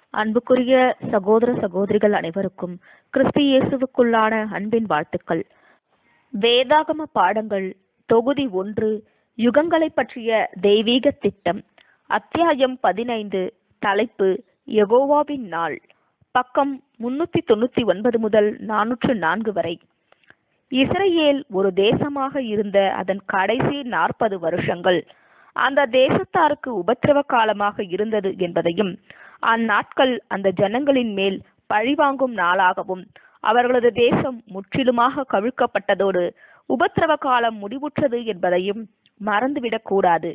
அன்புக்குரிய சகோதர சகோதரிகள் அனைவருக்கும் கிறிஸ்து இயேசுவுக்குள்ளான அன்பின் வாழ்த்துக்கள் வேதாகம பாடங்கள் தொகுதி ஒன்று யுகங்களை பற்றிய தெய்வீக திட்டம் அத்தியாயம் பதினைந்து தலைப்பு யெகோவாவின் நாள் பக்கம் முன்னூத்தி தொண்ணூத்தி ஒன்பது முதல் நானூற்று நான்கு வரை இஸ்ரேல் ஒரு தேசமாக இருந்த அதன் கடைசி நாற்பது வருஷங்கள் அந்த தேசத்தாருக்கு உபத்திரவ காலமாக இருந்தது என்பதையும் அந்நாட்கள் அந்த ஜனங்களின் மேல் பழிவாங்கும் நாளாகவும் அவர்களது தேசம் முற்றிலுமாக கவிழ்க்கப்பட்டதோடு உபத்திரவ காலம் முடிவுற்றது என்பதையும் மறந்துவிடக் கூடாது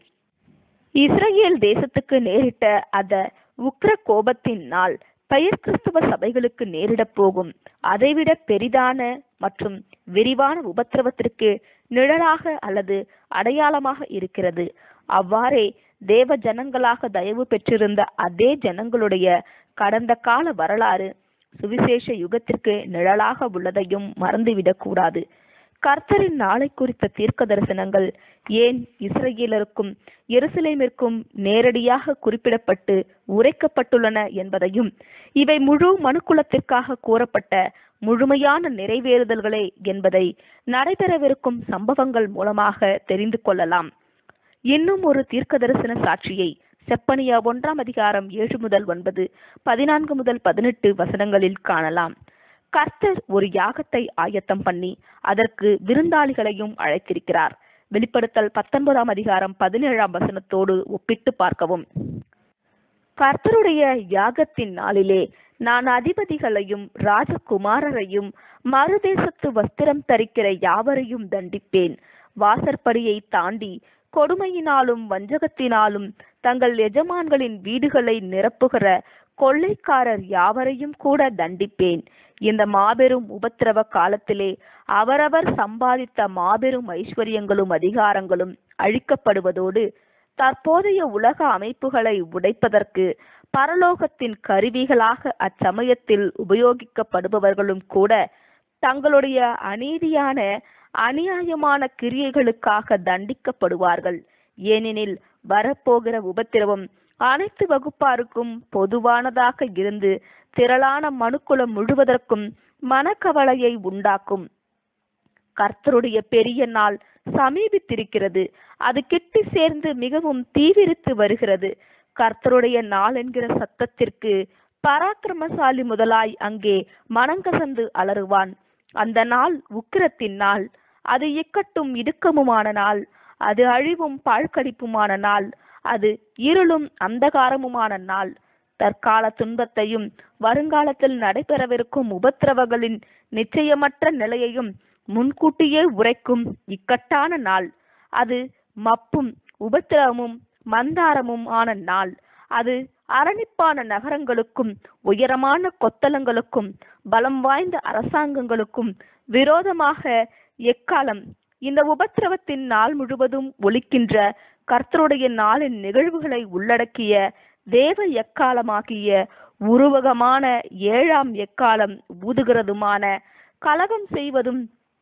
இஸ்ரேல் தேசத்துக்கு நேரிட்ட அந்த உக்ர கோபத்தின் நாள் பெயர் கிறிஸ்துவ சபைகளுக்கு நேரிடப் போகும் அதைவிட பெரிதான மற்றும் விரிவான உபத்திரவத்திற்கு நிழலாக அல்லது அடையாளமாக இருக்கிறது அவ்வாறே தேவ ஜனங்களாக தயவு பெற்றிருந்த அதே ஜனங்களுடைய கடந்த கால வரலாறு சுவிசேஷ யுகத்திற்கு நிழலாக உள்ளதையும் மறந்துவிடக் கூடாது கர்த்தரின் நாளை குறித்த தீர்க்க தரிசனங்கள் ஏன் இஸ்ரேலருக்கும் எருசலேமிற்கும் நேரடியாக குறிப்பிடப்பட்டு உரைக்கப்பட்டுள்ளன என்பதையும் இவை முழு மனுக்குலத்திற்காக கூறப்பட்ட முழுமையான நிறைவேறுதல்களே என்பதை நடைபெறவிருக்கும் சம்பவங்கள் மூலமாக தெரிந்து கொள்ளலாம் இன்னும் ஒரு தீர்க்க தரிசன சாட்சியை செப்பனியா ஒன்றாம் அதிகாரம் ஏழு முதல் ஒன்பது பதினான்கு முதல் பதினெட்டு வசனங்களில் காணலாம் கர்த்தர் ஒரு யாகத்தை ஆயத்தம் பண்ணி அதற்கு விருந்தாளிகளையும் அழைத்திருக்கிறார் வெளிப்படுத்தல் பத்தொன்பதாம் அதிகாரம் பதினேழாம் வசனத்தோடு ஒப்பிட்டு பார்க்கவும் கர்த்தருடைய யாகத்தின் நாளிலே நான் அதிபதிகளையும் ராஜகுமாரரையும் மறுதேசத்து வஸ்திரம் தரிக்கிற யாவரையும் தண்டிப்பேன் வாசற்படியை தாண்டி கொடுமையினாலும் வஞ்சகத்தினாலும் தங்கள் எஜமான்களின் வீடுகளை நிரப்புகிற கொள்ளைக்காரர் யாவரையும் கூட தண்டிப்பேன் இந்த மாபெரும் உபத்திரவ காலத்திலே அவரவர் சம்பாதித்த மாபெரும் ஐஸ்வர்யங்களும் அதிகாரங்களும் அழிக்கப்படுவதோடு தற்போதைய உலக அமைப்புகளை உடைப்பதற்கு பரலோகத்தின் கருவிகளாக அச்சமயத்தில் உபயோகிக்கப்படுபவர்களும் கூட தங்களுடைய அநீதியான அநியாயமான கிரியைகளுக்காக தண்டிக்கப்படுவார்கள் ஏனெனில் வரப்போகிற உபத்திரவம் அனைத்து வகுப்பாருக்கும் பொதுவானதாக இருந்து திரளான மனுக்குலம் முழுவதற்கும் மனக்கவலையை உண்டாக்கும் கர்த்தருடைய பெரிய நாள் சமீபித்திருக்கிறது அது கிட்டி சேர்ந்து மிகவும் தீவிரித்து வருகிறது கர்த்தருடைய நாள் என்கிற சத்தத்திற்கு பராக்கிரமசாலி முதலாய் அங்கே மனங்கசந்து அலறுவான் அந்த நாள் உக்கிரத்தின் நாள் அது இக்கட்டும் இடுக்கமுமான நாள் அது அழிவும் பாழ்கடிப்புமான நாள் அது இருளும் அந்தகாரமுமான நாள் தற்கால துன்பத்தையும் வருங்காலத்தில் நடைபெறவிருக்கும் உபத்திரவங்களின் நிச்சயமற்ற நிலையையும் முன்கூட்டியே உரைக்கும் இக்கட்டான நாள் அது மப்பும் உபத்திரவமும் மந்தாரமும் ஆன நாள் அது அரணிப்பான நகரங்களுக்கும் உயரமான கொத்தளங்களுக்கும் பலம் வாய்ந்த அரசாங்கங்களுக்கும் விரோதமாக எக்காலம் இந்த உபத்திரவத்தின் நாள் முழுவதும் ஒலிக்கின்ற கர்த்தருடைய நாளின் நிகழ்வுகளை உள்ளடக்கிய தேவ எக்காலமாகிய உருவகமான ஏழாம் எக்காலம் ஊதுகிறதுமான கலகம் செய்வதும்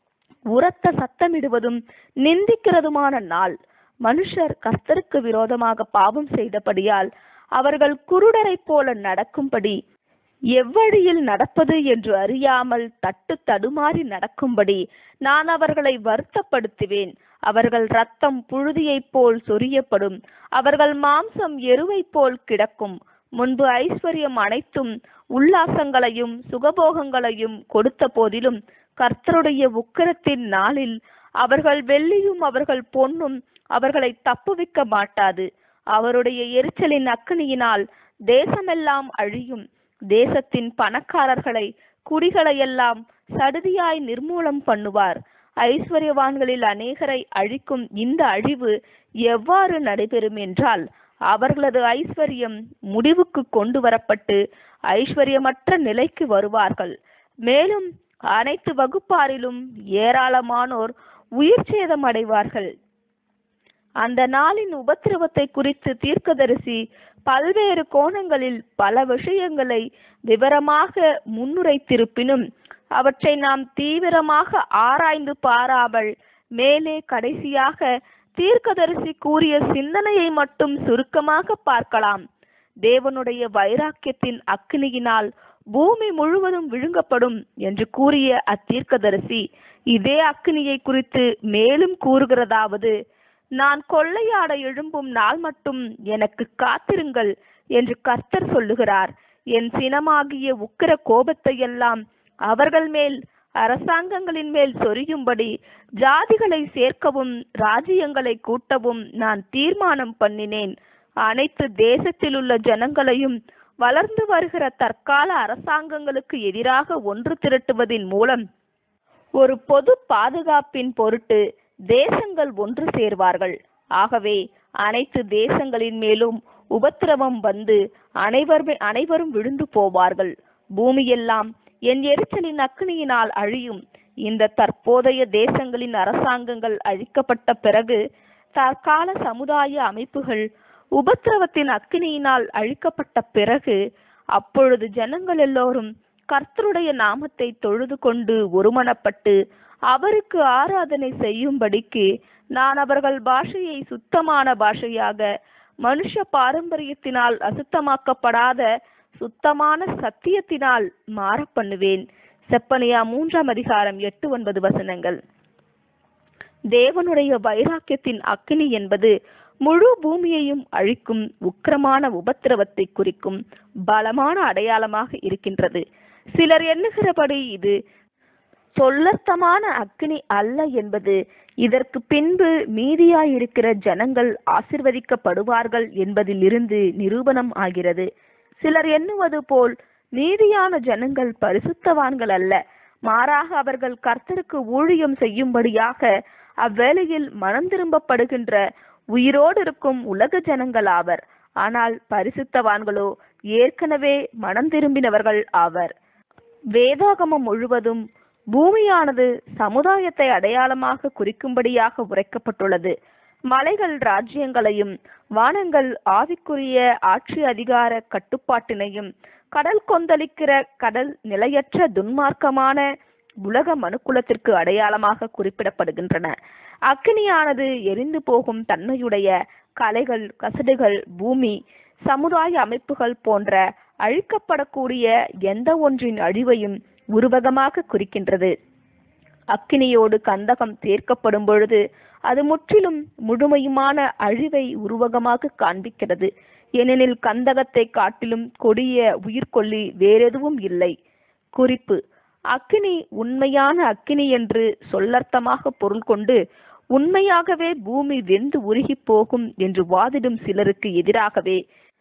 உரத்த சத்தமிடுவதும் நிந்திக்கிறதுமான நாள் மனுஷர் கர்த்தருக்கு விரோதமாக பாவம் செய்தபடியால் அவர்கள் குருடரை போல நடக்கும்படி எவ்வழியில் நடப்பது என்று அறியாமல் தட்டு தடுமாறி நடக்கும்படி நான் அவர்களை வருத்தப்படுத்துவேன் அவர்கள் ரத்தம் புழுதியைப் போல் சொரியப்படும் அவர்கள் மாம்சம் எருவைப் போல் கிடக்கும் முன்பு ஐஸ்வர்யம் அனைத்தும் உல்லாசங்களையும் சுகபோகங்களையும் கொடுத்த போதிலும் கர்த்தருடைய உக்கிரத்தின் நாளில் அவர்கள் வெள்ளியும் அவர்கள் பொன்னும் அவர்களை தப்புவிக்க மாட்டாது அவருடைய எரிச்சலின் அக்கினியினால் தேசமெல்லாம் அழியும் தேசத்தின் பணக்காரர்களை குடிகளையெல்லாம் சடுதியாய் நிர்மூலம் பண்ணுவார் ஐஸ்வர்யவான்களில் அநேகரை அழிக்கும் இந்த அழிவு எவ்வாறு நடைபெறும் என்றால் அவர்களது ஐஸ்வர்யம் முடிவுக்கு கொண்டு வரப்பட்டு ஐஸ்வர்யமற்ற நிலைக்கு வருவார்கள் மேலும் அனைத்து வகுப்பாரிலும் ஏராளமானோர் உயிர் சேதம் அடைவார்கள் அந்த நாளின் உபத்திரவத்தை குறித்து தீர்க்கதரிசி பல்வேறு கோணங்களில் பல விஷயங்களை விவரமாக முன்னுரைத்திருப்பினும் அவற்றை நாம் தீவிரமாக ஆராய்ந்து பாராமல் மேலே கடைசியாக தீர்க்கதரிசி கூறிய சிந்தனையை மட்டும் சுருக்கமாக பார்க்கலாம் தேவனுடைய வைராக்கியத்தின் அக்கினியினால் பூமி முழுவதும் விழுங்கப்படும் என்று கூறிய அத்தீர்க்கதரிசி இதே அக்கினியை குறித்து மேலும் கூறுகிறதாவது நான் கொள்ளையாட எழும்பும் நாள் மட்டும் எனக்கு காத்திருங்கள் என்று கர்த்தர் சொல்லுகிறார் என் சினமாகிய உக்கிர கோபத்தை எல்லாம் அவர்கள் மேல் அரசாங்கங்களின் மேல் சொரியும்படி ஜாதிகளை சேர்க்கவும் ராஜ்யங்களை கூட்டவும் நான் தீர்மானம் பண்ணினேன் அனைத்து தேசத்தில் உள்ள ஜனங்களையும் வளர்ந்து வருகிற தற்கால அரசாங்கங்களுக்கு எதிராக ஒன்று திரட்டுவதின் மூலம் ஒரு பொது பாதுகாப்பின் பொருட்டு தேசங்கள் ஒன்று சேர்வார்கள் ஆகவே அனைத்து தேசங்களின் மேலும் உபத்திரவம் வந்து அனைவரும் அனைவரும் விழுந்து போவார்கள் பூமியெல்லாம் என் எரிச்சலின் அக்னியினால் அழியும் இந்த தற்போதைய தேசங்களின் அரசாங்கங்கள் அழிக்கப்பட்ட பிறகு தற்கால சமுதாய அமைப்புகள் உபத்திரவத்தின் அக்கினியினால் அழிக்கப்பட்ட பிறகு அப்பொழுது ஜனங்கள் எல்லோரும் கர்த்தருடைய நாமத்தை தொழுது கொண்டு ஒருமனப்பட்டு அவருக்கு ஆராதனை செய்யும்படிக்கு நான் அவர்கள் பாஷையை சுத்தமான பாஷையாக மனுஷ பாரம்பரியத்தினால் அசுத்தமாக்கப்படாத சுத்தமான சத்தியத்தினால் மாற பண்ணுவேன் செப்பனியா மூன்றாம் அதிகாரம் எட்டு ஒன்பது வசனங்கள் தேவனுடைய வைராக்கியத்தின் அக்கினி என்பது முழு பூமியையும் அழிக்கும் உக்கிரமான உபத்திரவத்தை குறிக்கும் பலமான அடையாளமாக இருக்கின்றது சிலர் எண்ணுகிறபடி இது சொல்லர்த்தமான அக்கினி அல்ல என்பது இதற்கு பின்பு மீதியாயிருக்கிற ஜனங்கள் ஆசிர்வதிக்கப்படுவார்கள் என்பதிலிருந்து நிரூபணம் ஆகிறது சிலர் எண்ணுவது போல் நீதியான ஜனங்கள் பரிசுத்தவான்கள் அல்ல மாறாக அவர்கள் கர்த்தருக்கு ஊழியம் செய்யும்படியாக அவ்வேளையில் மனம் திரும்பப்படுகின்ற உயிரோடு இருக்கும் உலக ஜனங்கள் ஆவர் ஆனால் பரிசுத்தவான்களோ ஏற்கனவே மனம் திரும்பினவர்கள் ஆவர் வேதாகமம் முழுவதும் பூமியானது சமுதாயத்தை அடையாளமாக குறிக்கும்படியாக உரைக்கப்பட்டுள்ளது மலைகள் ராஜ்யங்களையும் வானங்கள் ஆவிக்குரிய ஆட்சி அதிகார கட்டுப்பாட்டினையும் கடல் கொந்தளிக்கிற கடல் நிலையற்ற துன்மார்க்கமான உலக மனுக்குலத்திற்கு அடையாளமாக குறிப்பிடப்படுகின்றன அக்கினியானது எரிந்து போகும் தன்மையுடைய கலைகள் கசடுகள் பூமி சமுதாய அமைப்புகள் போன்ற அழிக்கப்படக்கூடிய எந்த ஒன்றின் அழிவையும் உருவகமாக குறிக்கின்றது அக்கினியோடு கந்தகம் சேர்க்கப்படும் பொழுது அது முற்றிலும் முழுமையுமான அழிவை உருவகமாக காண்பிக்கிறது ஏனெனில் கந்தகத்தை காட்டிலும் கொடிய உயிர்கொல்லி வேறெதுவும் இல்லை குறிப்பு அக்கினி உண்மையான அக்கினி என்று சொல்லர்த்தமாக பொருள் கொண்டு உண்மையாகவே பூமி வெந்து உருகி போகும் என்று வாதிடும் சிலருக்கு எதிராகவே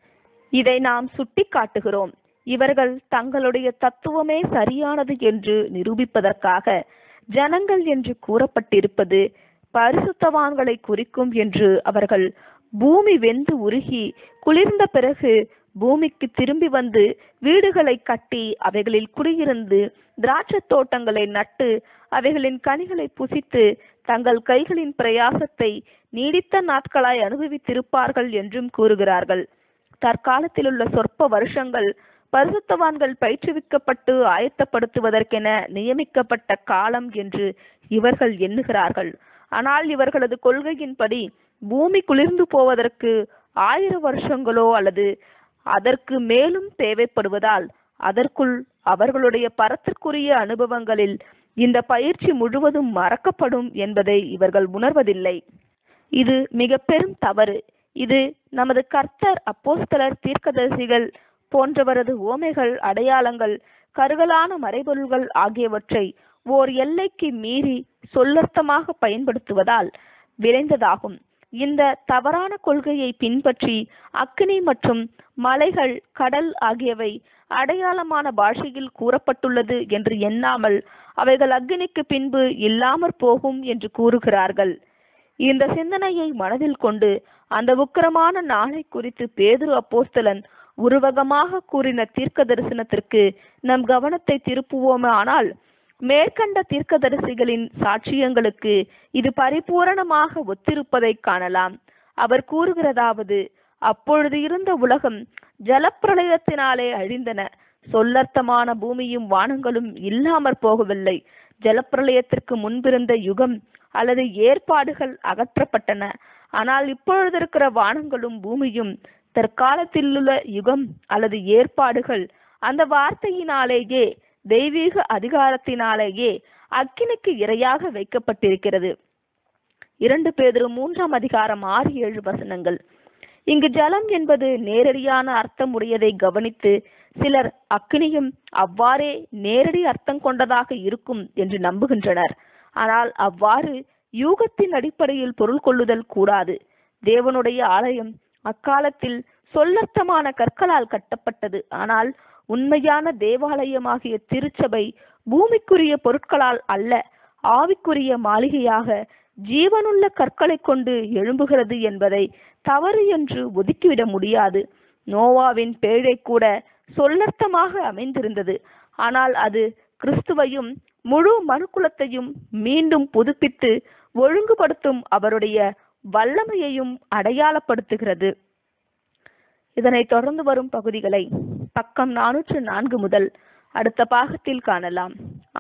இதை நாம் சுட்டி காட்டுகிறோம் இவர்கள் தங்களுடைய தத்துவமே சரியானது என்று நிரூபிப்பதற்காக ஜனங்கள் என்று கூறப்பட்டிருப்பது பரிசுத்தவான்களை குறிக்கும் என்று அவர்கள் பூமி வெந்து உருகி குளிர்ந்த பிறகு பூமிக்கு திரும்பி வந்து வீடுகளை கட்டி அவைகளில் குடியிருந்து திராட்சத் தோட்டங்களை நட்டு அவைகளின் கனிகளை புசித்து தங்கள் கைகளின் பிரயாசத்தை நீடித்த நாட்களாய் அனுபவித்திருப்பார்கள் என்றும் கூறுகிறார்கள் தற்காலத்தில் உள்ள சொற்ப வருஷங்கள் பரிசுத்தவான்கள் பயிற்றுவிக்கப்பட்டு ஆயத்தப்படுத்துவதற்கென நியமிக்கப்பட்ட காலம் என்று இவர்கள் எண்ணுகிறார்கள் ஆனால் இவர்களது கொள்கையின்படி பூமி குளிர்ந்து போவதற்கு ஆயிரம் வருஷங்களோ அல்லது அதற்கு மேலும் தேவைப்படுவதால் அதற்குள் அவர்களுடைய பரத்திற்குரிய அனுபவங்களில் இந்த பயிற்சி முழுவதும் மறக்கப்படும் என்பதை இவர்கள் உணர்வதில்லை இது மிக பெரும் தவறு இது நமது கர்த்தர் அப்போஸ்தலர் தீர்க்கதரிசிகள் போன்றவரது ஓமைகள் அடையாளங்கள் கருகலான மறைபொருள்கள் ஆகியவற்றை ஓர் எல்லைக்கு மீறி சொல்லர்த்தமாக பயன்படுத்துவதால் விளைந்ததாகும் இந்த தவறான கொள்கையை பின்பற்றி அக்கினி மற்றும் மலைகள் கடல் ஆகியவை அடையாளமான பாஷையில் கூறப்பட்டுள்ளது என்று எண்ணாமல் அவைகள் அக்னிக்கு பின்பு இல்லாமற் போகும் என்று கூறுகிறார்கள் இந்த சிந்தனையை மனதில் கொண்டு அந்த உக்கிரமான நாளை குறித்து பேதுரு அப்போஸ்தலன் உருவகமாக கூறின தீர்க்க தரிசனத்திற்கு நம் கவனத்தை திருப்புவோமே ஆனால் மேற்கண்ட தீர்க்கதரிசிகளின் சாட்சியங்களுக்கு இது பரிபூரணமாக ஒத்திருப்பதை காணலாம் அவர் கூறுகிறதாவது அப்பொழுது இருந்த உலகம் ஜலப்பிரளயத்தினாலே அழிந்தன சொல்லர்த்தமான பூமியும் வானங்களும் இல்லாமற் போகவில்லை ஜலப்பிரளயத்திற்கு முன்பிருந்த யுகம் அல்லது ஏற்பாடுகள் அகற்றப்பட்டன ஆனால் இப்பொழுது இருக்கிற வானங்களும் பூமியும் தற்காலத்திலுள்ள யுகம் அல்லது ஏற்பாடுகள் அந்த வார்த்தையினாலேயே தெய்வீக அதிகாரத்தினாலேயே அக்கினிக்கு இரையாக வைக்கப்பட்டிருக்கிறது இரண்டு பேதுரு மூன்றாம் அதிகாரம் ஆறு ஏழு வசனங்கள் இங்கு ஜலம் என்பது நேரடியான அர்த்தம் உடையதை கவனித்து சிலர் அக்கினியும் அவ்வாறே நேரடி அர்த்தம் கொண்டதாக இருக்கும் என்று நம்புகின்றனர் ஆனால் அவ்வாறு யூகத்தின் அடிப்படையில் பொருள் கொள்ளுதல் கூடாது தேவனுடைய ஆலயம் அக்காலத்தில் சொல்லர்த்தமான கற்களால் கட்டப்பட்டது ஆனால் உண்மையான தேவாலயமாகிய திருச்சபை பூமிக்குரிய பொருட்களால் அல்ல ஆவிக்குரிய மாளிகையாக ஜீவனுள்ள கற்களை கொண்டு எழும்புகிறது என்பதை தவறு என்று ஒதுக்கிவிட முடியாது நோவாவின் பேழை கூட சொல்லர்த்தமாக அமைந்திருந்தது ஆனால் அது கிறிஸ்துவையும் முழு மனுக்குலத்தையும் மீண்டும் புதுப்பித்து ஒழுங்குபடுத்தும் அவருடைய வல்லமையையும் அடையாளப்படுத்துகிறது இதனைத் தொடர்ந்து வரும் பகுதிகளை பக்கம் நானூற்று நான்கு முதல் அடுத்த பாகத்தில் காணலாம்